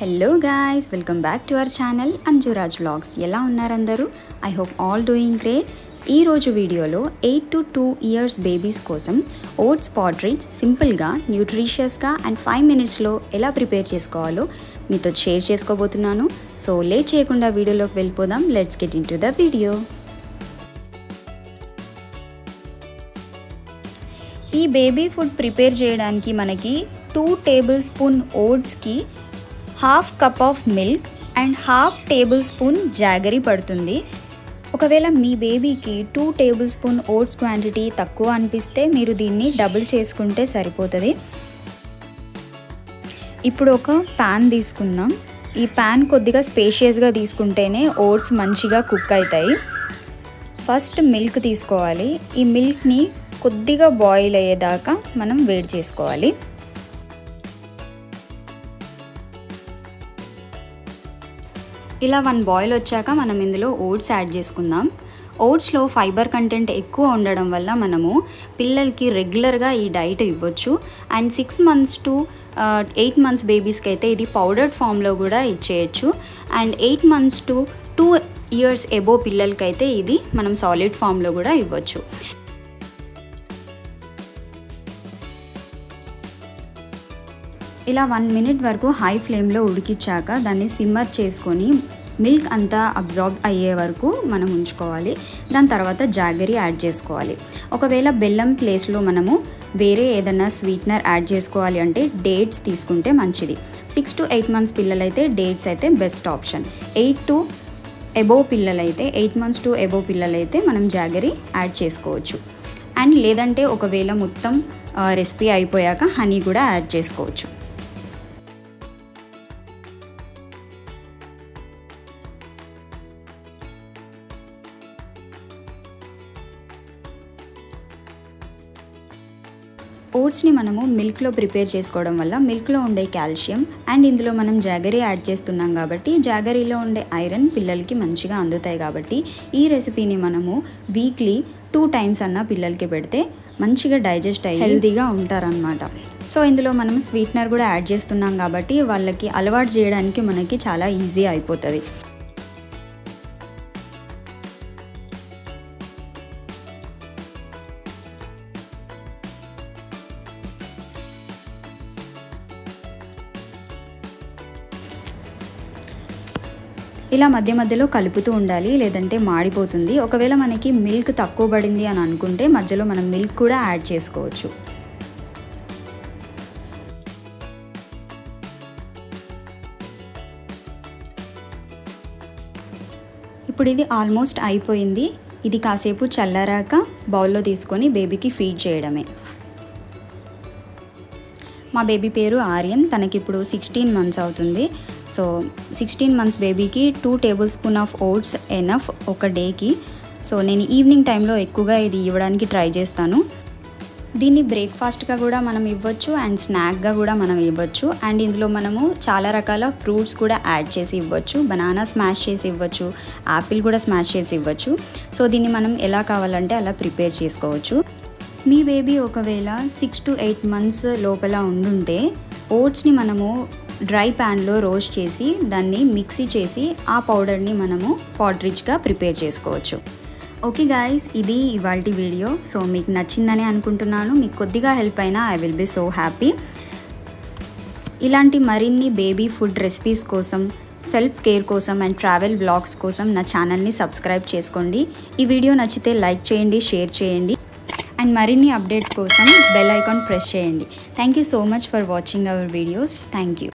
hello guys welcome back to our channel Anjuraj vlogs ఎలా ఉన్నారు అందరూ I hope all doing great ఈరోజు వీడియోలో eight to two years babies కోసం ఓట్స్ పాట్రీస్ సింపుల్గా న్యూట్రిషియస్గా అండ్ ఫైవ్ మినిట్స్లో ఎలా ప్రిపేర్ చేసుకోవాలో మీతో షేర్ చేసుకోబోతున్నాను సో లేట్ చేయకుండా వీడియోలోకి వెళ్ళిపోదాం let's get into the video ఈ బేబీ ఫుడ్ ప్రిపేర్ చేయడానికి మనకి టూ టేబుల్ స్పూన్ ఓట్స్కి half cup of milk and half tablespoon jaggery పడుతుంది ఒకవేళ మీ బేబీకి two tablespoon oats quantity తక్కువ అనిపిస్తే మీరు దీన్ని డబుల్ చేసుకుంటే సరిపోతుంది ఇప్పుడు ఒక ప్యాన్ తీసుకుందాం ఈ ప్యాన్ కొద్దిగా స్పేషియస్గా తీసుకుంటేనే ఓట్స్ మంచిగా కుక్ అవుతాయి ఫస్ట్ మిల్క్ తీసుకోవాలి ఈ మిల్క్ని కొద్దిగా బాయిల్ అయ్యేదాకా మనం వేడి చేసుకోవాలి ఇలా వన్ బాయిల్ వచ్చాక మనం ఇందులో ఓట్స్ యాడ్ చేసుకుందాం ఓట్స్లో ఫైబర్ కంటెంట్ ఎక్కువ ఉండడం వల్ల మనము పిల్లలకి రెగ్యులర్గా ఈ డైట్ ఇవ్వచ్చు and six months to eight months బేబీస్కి అయితే ఇది పౌడర్డ్ ఫామ్లో కూడా ఇచ్చేయచ్చు and eight months to two years above పిల్లలకైతే ఇది మనం సాలిడ్ ఫామ్లో కూడా ఇవ్వచ్చు ఇలా వన్ మినిట్ వరకు హై ఫ్లేమ్లో ఉడికిచ్చాక దాన్ని సిమ్మర్ చేసుకొని మిల్క్ అంతా అబ్జార్బ్ అయ్యే వరకు మనం ఉంచుకోవాలి దాని తర్వాత జాగరీ యాడ్ చేసుకోవాలి ఒకవేళ బెల్లం ప్లేస్లో మనము వేరే ఏదైనా స్వీట్నర్ యాడ్ చేసుకోవాలి అంటే డేట్స్ తీసుకుంటే మంచిది సిక్స్ టు ఎయిట్ మంత్స్ పిల్లలైతే డేట్స్ అయితే best option eight to above పిల్లలైతే ఎయిట్ మంత్స్ టు ఎబో పిల్లలైతే మనం జాగరీ యాడ్ చేసుకోవచ్చు అండ్ లేదంటే ఒకవేళ మొత్తం రెసిపీ అయిపోయాక హనీ కూడా యాడ్ చేసుకోవచ్చు ఓట్స్ని మనము మిల్క్లో ప్రిపేర్ చేసుకోవడం వల్ల మిల్క్లో ఉండే కాల్షియం అండ్ ఇందులో మనం జాగరీ యాడ్ చేస్తున్నాం కాబట్టి జాగరీలో ఉండే ఐరన్ పిల్లలకి మంచిగా అందుతాయి కాబట్టి ఈ రెసిపీని మనము వీక్లీ టూ టైమ్స్ అన్న పిల్లలకి పెడితే మంచిగా డైజెస్ట్ అయ్యి హెల్తీగా ఉంటారనమాట సో ఇందులో మనం స్వీట్నర్ కూడా యాడ్ చేస్తున్నాం కాబట్టి వాళ్ళకి అలవాటు చేయడానికి మనకి చాలా ఈజీ అయిపోతుంది ఇలా మధ్య మధ్యలో కలుపుతూ ఉండాలి లేదంటే మాడిపోతుంది ఒకవేళ మనకి మిల్క్ తక్కువ పడింది అని అనుకుంటే మధ్యలో మనం మిల్క్ కూడా యాడ్ చేసుకోవచ్చు ఇప్పుడు ఇది ఆల్మోస్ట్ అయిపోయింది ఇది కాసేపు చల్లారాక బౌల్లో తీసుకొని బేబీకి ఫీడ్ చేయడమే మా బేబీ పేరు ఆర్యన్ తనకి ఇప్పుడు సిక్స్టీన్ మంత్స్ అవుతుంది సో సిక్స్టీన్ మంత్స్ బేబీకి two tablespoon of oats enough ఒక డేకి సో నేను ఈవినింగ్ టైంలో ఎక్కువగా ఇది ఇవ్వడానికి ట్రై చేస్తాను దీన్ని బ్రేక్ఫాస్ట్గా కూడా మనం ఇవ్వచ్చు అండ్ స్నాక్గా కూడా మనం ఇవ్వచ్చు అండ్ ఇందులో మనము చాలా రకాల ఫ్రూట్స్ కూడా యాడ్ చేసి ఇవ్వచ్చు బనానా స్మాష్ చేసి ఇవ్వచ్చు యాపిల్ కూడా స్మాష్ చేసి ఇవ్వచ్చు సో దీన్ని మనం ఎలా కావాలంటే అలా ప్రిపేర్ చేసుకోవచ్చు మీ బేబీ ఒకవేళ సిక్స్ టు ఎయిట్ మంత్స్ లోపల ఉండుంటే ఓట్స్ని మనము డ్రై ప్యాన్లో రోస్ట్ చేసి దాన్ని మిక్సీ చేసి ఆ పౌడర్ని మనము పాట్రిచ్గా ప్రిపేర్ చేసుకోవచ్చు ఓకే గాయస్ ఇది ఇవాళ వీడియో సో మీకు నచ్చిందని అనుకుంటున్నాను మీకు కొద్దిగా హెల్ప్ అయినా I will be so happy ఇలాంటి మరిన్ని బేబీ ఫుడ్ రెసిపీస్ కోసం సెల్ఫ్ కేర్ కోసం అండ్ ట్రావెల్ బ్లాగ్స్ కోసం నా ఛానల్ని సబ్స్క్రైబ్ చేసుకోండి ఈ వీడియో నచ్చితే లైక్ చేయండి షేర్ చేయండి అండ్ మరిన్ని అప్డేట్ కోసం బెల్ ఐకాన్ ప్రెస్ చేయండి thank you so much for watching our videos thank you